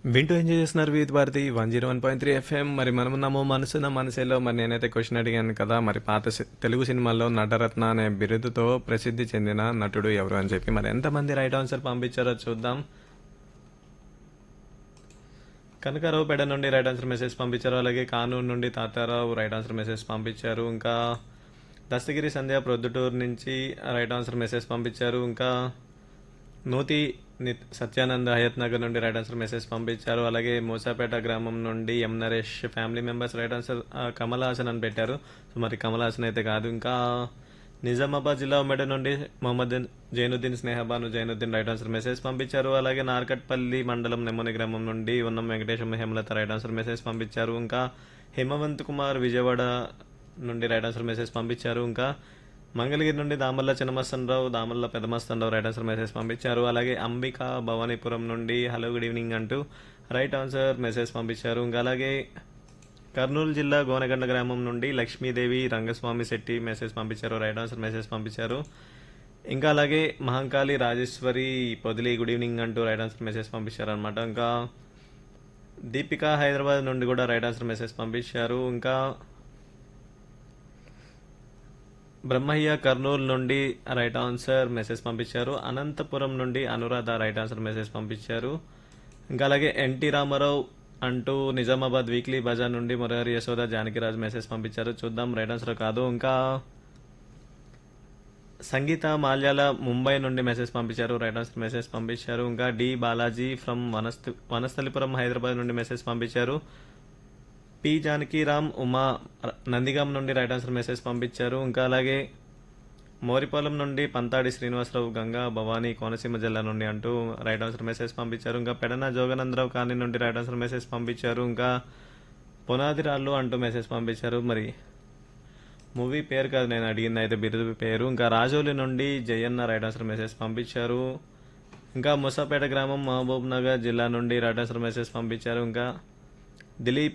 వింటూ ఎంజాయ్ చేస్తున్నారు Vividh Bharati one zero one point three FM మరి మనమున్నాము మనసున్న మనసేలో మరి నేనైతే క్వశ్చన్ అడిగాను కదా మరి పాత సి- తెలుగు సినిమాల్లో నటరత్న అనే బిరుదుతో ప్రసిద్ధి చెందిన నటుడు ఎవరు అని చెప్పి మరి ఎంతమంది రైట్ ఆన్సర్ పంపించారో చూద్దాం కనకారావుపేట నుండి రైట్ ఆన్సర్ మెసేజ్ పంపించారు అలాగే కానూరు నుండి తాతారావు రైట్ ఆన్సర్ మెసేజ్ పంపించారు ఇంకా దస్తగిరి సంధ్య ప్రొద్దుటూరు నుంచి రైట్ ఆన్సర్ మెసేజ్ పంపించారు ఇంకా నూతి నిత్ సత్యానంద హయత్ నగర్ నుండి రైట్ ఆన్సర్ మెసేజ్ పంపించారు అలాగే మూసాపేట గ్రామం నుండి M Naresh family members right answer ఆ, కమల్ హాసన్ అని పెట్టారు సో మరి కమల్ హాసన్ అయితే కాదు ఇంకా నిజామాబాద్ జిల్లా ఉమ్మడి నుండి Mohammed Zainuddin Snehabanu Zainuddin right answer message పంపించారు అలాగే నార్కట్పల్లి మండలం నెమ్మని గ్రామం నుండి Unnam Venkatesham Hemalatha right answer message పంపించారు ఇంకా హేమవంత్ కుమార్ విజయవాడ నుండి రైట్ ఆన్సర్ మెసేజ్ పంపించారు ఇంకా మంగళగిరి నుండి Damalla Chinnamastanarao Damalla Peddamastanarao right answer message పంపించారు అలాగే అంబిక భవానీపురం నుండి హలో గుడ్ ఈవినింగ్ అంటూ రైట్ ఆన్సర్ మెసేజ్ పంపించారు ఇంకా అలాగే కర్నూలు జిల్లా గోనగండ గ్రామం నుండి లక్ష్మీదేవి రంగస్వామి శెట్టి మెసేజ్ పంపించారు రైట్ ఆన్సర్ మెసేజ్ పంపించారు ఇంకా అలాగే మహంకాళి రాజేశ్వరి పొదిలి గుడ్ ఈవినింగ్ అంటూ రైట్ ఆన్సర్ మెసేజ్ పంపించారు అనమాట ఇంకా దీపిక హైదరాబాద్ నుండి కూడా రైట్ ఆన్సర్ మెసేజ్ పంపించారు ఇంకా బ్రహ్మయ్య కర్నూలు నుండి రైట్ ఆన్సర్ మెసేజ్ పంపించారు అనంతపురం నుండి అనురాధ రైట్ ఆన్సర్ మెసేజ్ పంపించారు ఇంకా అలాగే ఎన్టీ రామారావు అంటూ నిజామాబాద్ వీక్లీ బజార్ నుండి మురహరి యశోద జానకిరాజ్ మెసేజ్ పంపించారు చూద్దాం రైట్ ఆన్సర్ కాదు ఇంకా సంగీత మాల్యాల ముంబై నుండి మెసేజ్ పంపించారు రైట్ ఆన్సర్ మెసేజ్ పంపించారు ఇంకా డి బాలాజీ ఫ్రమ్ వనస్థ వనస్థలిపురం హైదరాబాద్ నుండి మెసేజ్ పంపించారు పి జానకిరామ్ ఉమా నందిగాం నుండి రైట్ ఆన్సర్ మెసేజ్ పంపించారు ఇంకా అలాగే మోరిపాలెం నుండి పంతాడి శ్రీనివాసరావు గంగా భవానీ కోనసీమ జిల్లా నుండి అంటూ రైట్ ఆన్సర్ మెసేజ్ పంపించారు ఇంకా పెడన జోగనందరావు కాలనీ నుండి రైట్ ఆన్సర్ మెసేజ్ పంపించారు ఇంకా పునాది రాళ్ళు అంటూ మెసేజ్ పంపించారు మరి మూవీ పేరు కాదు నేను అడిగింది అయితే బిరుదు పేరు ఇంకా రాజోలి నుండి జయన్న రైట్ ఆన్సర్ మెసేజ్ పంపించారు ఇంకా ముసాపేట గ్రామం మహబూబ్ నగర్ జిల్లా నుండి రైట్ ఆన్సర్ మెసేజ్ పంపించారు ఇంకా దిలీప్